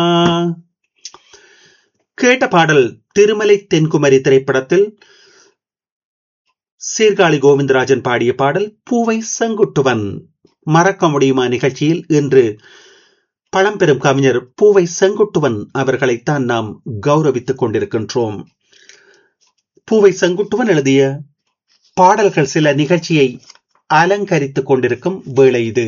கேட்ட பாடல் திருமலை தென்குமரி திரைப்படத்தில் சீர்காழி கோவிந்தராஜன் பாடிய பாடல் பூவை செங்குட்டுவன் மறக்க முடியுமா நிகழ்ச்சியில் இன்று பழம்பெரும் கவிஞர் பூவை செங்குட்டுவன் அவர்களைத்தான் நாம் கௌரவித்துக் கொண்டிருக்கின்றோம் பூவை செங்குட்டுவன் எழுதிய பாடல்கள் சில நிகழ்ச்சியை அலங்கரித்துக் கொண்டிருக்கும் வேளை இது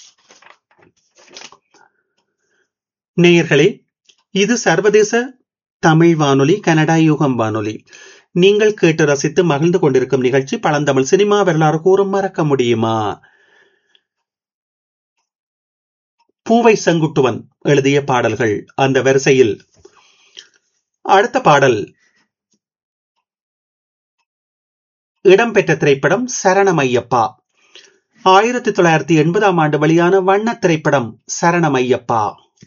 நேயர்களே இது சர்வதேச தமிழ் வானொலி கனடா யுகம் வானொலி நீங்கள் கேட்டு ரசித்து மகிழ்ந்து கொண்டிருக்கும் நிகழ்ச்சி பழந்தமிழ் சினிமா வரலாறு கூறும் மறக்க முடியுமா பூவை செங்குட்டுவன் எழுதிய பாடல்கள் அந்த வரிசையில் அடுத்த பாடல் இடம்பெற்ற திரைப்படம் சரணமையப்பா ஆயிரத்தி தொள்ளாயிரத்தி எண்பதாம் ஆண்டு வெளியான வண்ண திரைப்படம் சரணமையப்பா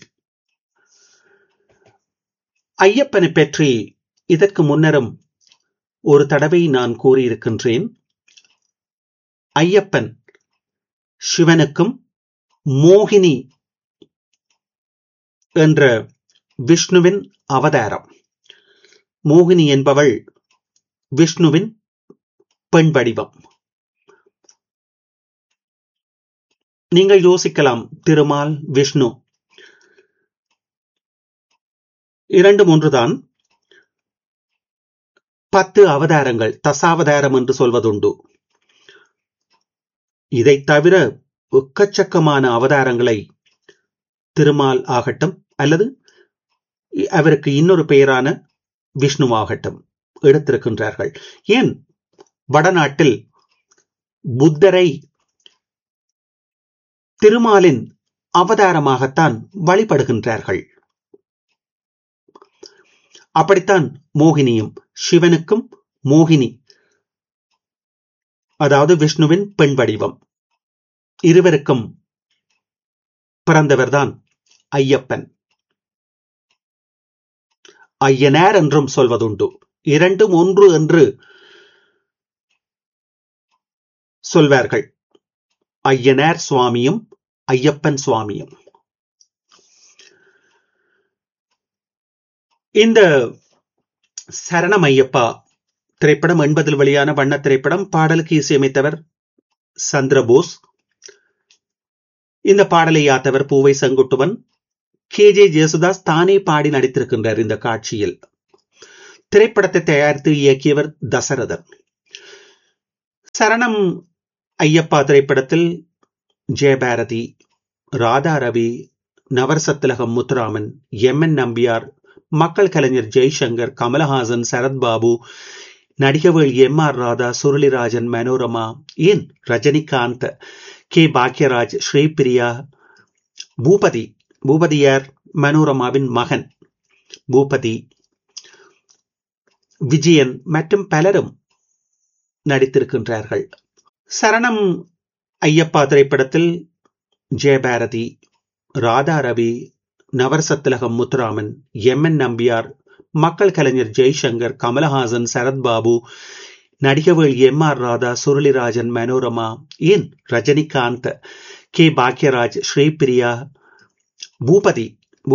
ஐயப்பனை பற்றி இதற்கு முன்னரும் ஒரு தடவை நான் கூறியிருக்கின்றேன் ஐயப்பன் சிவனுக்கும் மோகினி என்ற விஷ்ணுவின் அவதாரம் மோகினி என்பவள் விஷ்ணுவின் பெண் வடிவம் நீங்கள் யோசிக்கலாம் திருமால் விஷ்ணு இரண்டு மூன்றுதான் பத்து அவதாரங்கள் தசாவதாரம் என்று சொல்வதுண்டு இதை தவிர எக்கச்சக்கமான அவதாரங்களை திருமால் ஆகட்டும் அல்லது அவருக்கு இன்னொரு பெயரான விஷ்ணுவாகட்டும் எடுத்திருக்கின்றார்கள் ஏன் வடநாட்டில் புத்தரை திருமாலின் அவதாரமாகத்தான் வழிபடுகின்றார்கள் அப்படித்தான் மோகினியும் சிவனுக்கும் மோகினி அதாவது விஷ்ணுவின் பெண் வடிவம் இருவருக்கும் பிறந்தவர்தான் ஐயப்பன் ஐயனார் என்றும் சொல்வதுண்டு இரண்டும் ஒன்று என்று சொல்வார்கள் ஐயனார் சுவாமியும் ஐயப்பன் சுவாமியும் இந்த சரணம் ஐயப்பா திரைப்படம் எண்பதில் வெளியான வண்ண திரைப்படம் பாடலுக்கு இசையமைத்தவர் சந்திரபோஸ் இந்த பாடலை யாத்தவர் பூவை செங்குட்டுவன் கே ஜே ஜேசுதாஸ் தானே பாடி நடித்திருக்கின்றார் இந்த காட்சியில் திரைப்படத்தை தயாரித்து இயக்கியவர் தசரதன் சரணம் ஐயப்பா திரைப்படத்தில் ஜெயபாரதி ராதா ரவி நவரசத்திலகம் முத்துராமன் எம் என் நம்பியார் மக்கள் கலைஞர் ஜெய்சங்கர் கமலஹாசன் சரத்பாபு நடிகவேள் எம் ஆர் ராதா சுருளிராஜன் மனோரமா ஏன் ரஜினிகாந்த் கே பாக்யராஜ் ஸ்ரீபிரியா பூபதி பூபதியார் மனோரமாவின் மகன் பூபதி விஜயன் மற்றும் பலரும் நடித்திருக்கின்றார்கள் சரணம் ஐயப்பா திரைப்படத்தில் ஜெயபாரதி ராதா ரவி நவரசத்திலகம் முத்துராமன் எம் என் நம்பியார் மக்கள் கலைஞர் ஜெய்சங்கர் கமலஹாசன் சரத்பாபு நடிகவேள் எம் ஆர் ராதா சுருளிராஜன் மனோரமா ஏன் ரஜினிகாந்த் கே பாக்யராஜ் ஸ்ரீபிரியா பூபதி